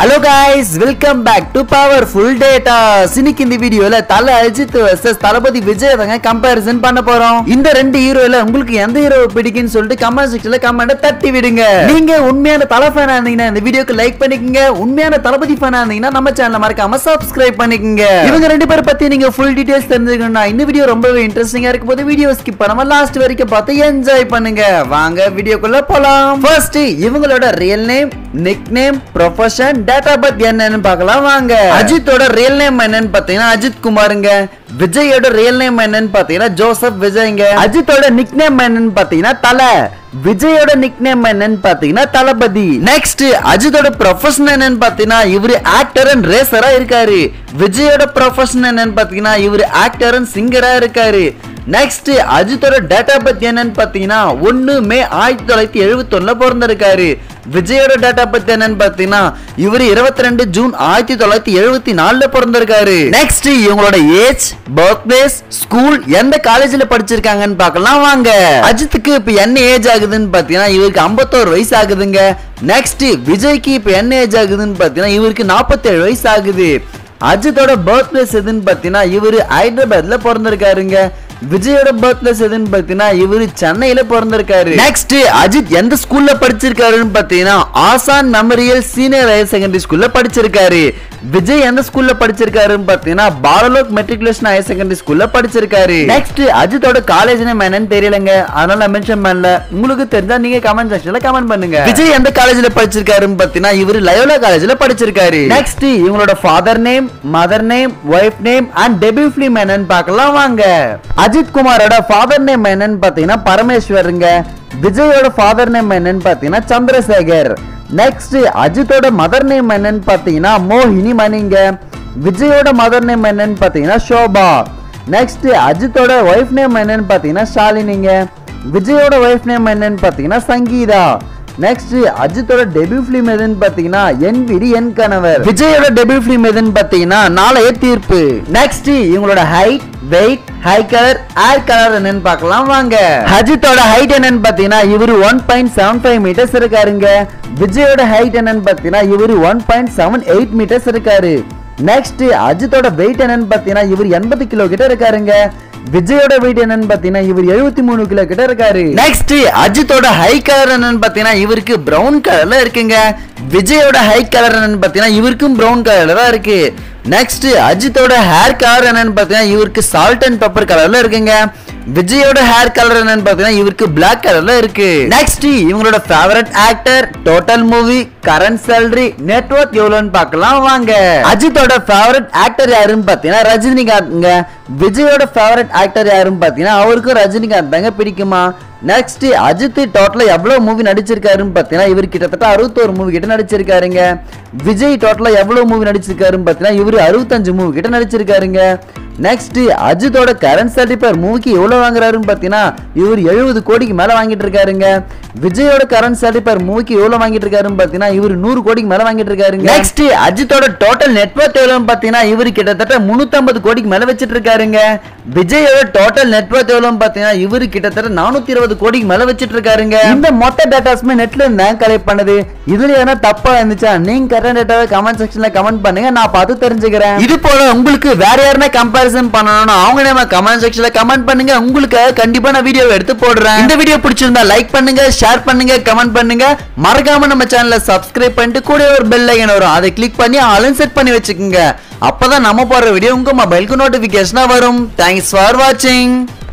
hello guys welcome back to powerful data இன்னைக்கு இந்த வீடியோல தல அஜித் வர்சஸ் தளபதி விஜய் தாங்க கம்பேரிசன் பண்ண போறோம் இந்த ரெண்டு ஹீரோல உங்களுக்கு எந்த ஹீரோ பிடிக்குன்னு சொல்லிட்டு கமெண்ட் செக்ஷன்ல கமெண்ட் தட்டி விடுங்க நீங்க உண்மையான தல ஃபேனா இருந்தீங்கன்னா இந்த வீடியோக்கு லைக் பண்ணிக்கங்க உண்மையான தளபதி ஃபேனா இருந்தீங்கன்னா நம்ம சேனலை மறக்காம சப்ஸ்கிரைப் பண்ணிக்கங்க இவங்க ரெண்டு பேரை பத்தி நீங்க ஃபுல் டீடைல்ஸ் தெரிஞ்சுக்கணும்னா இந்த வீடியோ ரொம்பவே இன்ட்ரெஸ்டிங்கா இருக்கும் போது வீடியோ ஸ்கிப் பண்ணாம லாஸ்ட் வரைக்கும் பார்த்து என்ஜாய் பண்ணுங்க வாங்க வீடியோக்குள்ள போலாம் ஃபர்ஸ்ட் இவங்களோட real name nick name profession date of birth என்னன்னு பார்க்கலாம் வாங்க அஜித்தோட ரியல் நேம் என்னன்னு பார்த்தீங்கன்னா அஜித் குமாருங்க விஜயோட ரியல் நேம் என்னன்னு பார்த்தீங்கன்னா ஜோசப் விஜய்ங்க அஜித்தோட நிக் நேம் என்னன்னு பார்த்தீங்கன்னா தலை விஜயோட நிக் நேம் என்னன்னு பார்த்தீங்கன்னா தளபதி நெக்ஸ்ட் அஜித்தோட ப்ரொஃபஷன் என்னன்னு பார்த்தீங்கன்னா இவரு ஆக்டர் அண்ட் ரேசரா இருக்காரு விஜயோட ப்ரொஃபஷன் என்னன்னு பார்த்தீங்கன்னா இவரு ஆக்டர் அண்ட் சிங்கரா இருக்காரு நெக்ஸ்ட் அஜித்தோட டேட்டா பத்தி என்னன்னு பாத்தீங்கன்னா ஒன்னு மே ஆயிரத்தி தொள்ளாயிரத்தி எழுபத்தி ஒண்ணுல பிறந்திருக்காரு விஜயோட டேட்டா பத்தி என்னன்னு பாத்தீங்கன்னா இவர் இருபத்தி ரெண்டு ஜூன் ஆயிரத்தி தொள்ளாயிரத்தி எழுபத்தி நாலுல பிறந்திருக்காரு நெக்ஸ்ட் இவங்களோட ஏஜ் பர்த்டேஸ் ஸ்கூல் எந்த காலேஜ்ல படிச்சிருக்காங்கன்னு பார்க்கலாம் வாங்க அஜித்துக்கு இப்ப என்ன ஏஜ் ஆகுதுன்னு பாத்தீங்கன்னா இவருக்கு 51 வயசு ஆகுதுங்க நெக்ஸ்ட் விஜய்க்கு இப்ப என்ன ஏஜ் ஆகுதுன்னு பாத்தீங்கன்னா இவருக்கு 47 வயசு ஆகுது அஜித்தோட பர்த் பிளேஸ் எதுன்னு பார்த்தீங்கன்னா இவர் ஹைதராபாத்ல பிறந்திருக்காருங்க விஜயோட பர்த் பிளேஸ் எதுன்னு பார்த்தீங்கன்னா இவர் சென்னையில பிறந்திருக்காரு நெக்ஸ்ட் அஜித் எந்த ஸ்கூல்ல படிச்சிருக்காருன்னு பார்த்தீங்கன்னா ஆசான் மெமரியல் சீனியர் ஹையர் செகண்டரி ஸ்கூல்ல படிச்சிருக்காரு விஜய் எந்த ஸ்கூல்ல படிச்சிருக்காருன்னு பார்த்தீங்கன்னா பாலலோக் மெட்ரிகுலேஷன் ஹையர் செகண்டரி ஸ்கூல்ல படிச்சிருக்காரு நெக்ஸ்ட் அஜித்தோட காலேஜ் நேம் என்னன்னு தெரியலங்க அதனால நான் மென்ஷன் பண்ணல உங்களுக்கு தெரிஞ்சா நீங்க கமெண்ட் செக்ஷன்ல கமெண்ட் பண்ணுங்க விஜய் எந்த காலேஜ்ல படிச்சிருக்காருன்னு பார்த்தீங்கன்னா இவர் லயோலா காலேஜ்ல படிச்சிருக்காரு நெக்ஸ்ட் இவங்களோட father name mother name wife name and debut film என்னன்னு பார்க்கலாம் வாங்க அஜித் குமாரோட ஃபாதர் நேம் என்னன்னு பார்த்தீங்கன்னா பரமேஸ்வருங்க விஜயோட ஃபாதர் நேம் என்னன்னு பார்த்தீங்கன்னா சந்திரசேகர் நெக்ஸ்ட் அஜித்தோட மதர் நேம் என்னன்னு பார்த்தீங்கன்னா மோகினி மணிங்க விஜயோட மதர் நேம் என்னன்னு பார்த்தீங்கன்னா ஷோபா நெக்ஸ்ட் அஜித்தோட ஒய்ஃப் நேம் என்னன்னு பார்த்தீங்கன்னா ஷாலினிங்க விஜயோட ஒய்ஃப் நேம் என்னன்னு பார்த்தீங்கன்னா சங்கீதா நெக்ஸ்ட் அஜித்தோட டெபியூ ஃபிலிம் எதுன்னு பாத்தீங்கன்னா என் விடி என் கணவர் விஜயோட டெபியூ ஃபிலிம் எதுன்னு பாத்தீங்கன்னா நாளைய தீர்ப்பு நெக்ஸ்ட் இவங்களோட height weight hair colour hair colour என்னன்னு பார்க்கலாம் வாங்க அஜித்தோட ஹைட் என்னன்னு பாத்தீங்கன்னா இவரு one point seven five metres இருக்காருங்க விஜயோட ஹைட் என்னன்னு பாத்தீங்கன்னா இவரு one point seven eight metres இருக்காரு நெக்ஸ்ட் அஜித்தோட வெயிட் என்னன்னு பாத்தீங்கன்னா இவர் எண்பது கிலோ கிட்ட இருக்காருங்க விஜயோட வெயிட் என்னன்னு பாத்தீங்கன்னா இவர் எழுபத்தி மூணு கிலோ கிட்ட இருக்காரு நெக்ஸ்ட் அஜித்தோட ஹை கலர் என்னன்னு பாத்தீங்கன்னா இவருக்கு பிரவுன் கலர்ல இருக்குங்க விஜயோட ஹை கலர் என்னன்னு பாத்தீங்கன்னா இவருக்கும் பிரவுன் கலர்ல தான் இருக்கு நெக்ஸ்ட் அஜித்தோட ஹேர் கலர் என்னன்னு பாத்தீங்கன்னா இவருக்கு சால்ட் அண்ட் பெப்பர் கலர்ல இருக்குங்க விஜயோட ஹேர் கலர் என்னன்னு பாத்தீங்கன்னா இவருக்கு பிளாக் கலர்ல இருக்கு நெக்ஸ்ட் இவங்களோட favourite actor total movie current salary net worth எவ்வளவுன்னு பார்க்கலாம் வாங்க அஜித்தோட ஃபேவரட் ஆக்டர் யாருன்னு பாத்தீங்கன்னா ரஜினிகாந்த்ங்க விஜயோட ஃபேவரட் ஆக்டர் யாருன்னு பாத்தீங்கன்னா அவருக்கும் ரஜினிகாந்த் தாங்க பிடிக்குமா நெக்ஸ்ட் அஜித் டோட்டலா எவ்வளவு மூவி நடிச்சிருக்காருன்னு பாத்தீங்கன்னா இவர் கிட்டத்தட்ட அறுபத்தோரு மூவி கிட்ட நடிச்சிருக்காருங்க விஜய் டோட்டலா எவ்வளவு மூவி நடிச்சிருக்காருன்னு பாத்தீங்கன்னா இவர் அறுபத்தஞ்சு மூவி கிட்ட நடிச்சிருக்காருங்க நெக்ஸ்ட் அஜித்தோட கரண்ட் சேலரி பேர் மூவிக்கு எவ்வளவு வாங்குறாருன்னு பாத்தீங்கன்னா இவர் எழுபது கோடிக்கு மேல வாங்கிட்டு இருக்காருங்க விஜயோட கரண்ட் சேலரி பேர் மூவிக்கு எவ்வளவு வாங்கிட்டு இருக்காருன்னு பாத்தீங்கன்னா இவர் நூறு கோடிக்கு மேல வாங்கிட்டு இருக்காருங்க நெக்ஸ்ட் அஜித்தோட டோட்டல் நெட்வொர்க் எவ்வளவுன்னு பாத்தீங்கன்னா இவர் கிட்டத்தட்ட முன்னூத்தி கோடிக்கு மேல வச்சிட்டு இருக்காருங்க விஜயோட டோட்டல் நெட்வொர்க் எவ்வளவுன்னு பாத்தீங்கன்னா இவர் கிட்டத்தட்ட நானூத்தி இருபது கோடிக்கு மேல வச்சிட்டு இருக்காருங்க இந்த மொத்த டேட்டாஸ்மே நெட்ல இருந்து கலெக்ட் பண்ணுது இதுல எதனா தப்பா இருந்துச்சா நீங்க கரெக்ட் டேட்டாவை கமெண்ட் செக்ஷன்ல கமெண்ட் பண்ணுங்க நான் பார்த்து தெரிஞ்சுக்கிறேன் இது போல உங்களுக்கு வேற யாருன்னா கம்பேரிசன் பண்ணணும்னா அவங்க நம்ம கமெண்ட் செக்ஷன்ல கமெண்ட் பண்ணுங்க உங்களுக்கு கண்டிப்பா நான் வீடியோ எடுத்து போடுறேன் இந்த வீடியோ பிடிச்சிருந்தா லைக் பண்ணுங்க ஷேர் பண்ணுங்க கமெண்ட் பண்ணுங்க மறக்காம நம்ம சேனலை சப்ஸ்கிரைப் பண்ணிட்டு கூட ஒரு பெல் ஐக்கன் வரும் அதை கிளிக் பண்ணி ஆளும் செட் பண்ணி வச்சுக்கோங்க அப்பதான் நம்ம போடுற வீடியோ உங்க மொபைலுக்கு நோட்டிபிகேஷனா வரும் தேங்க்ஸ் ஃபார் வாட்சிங்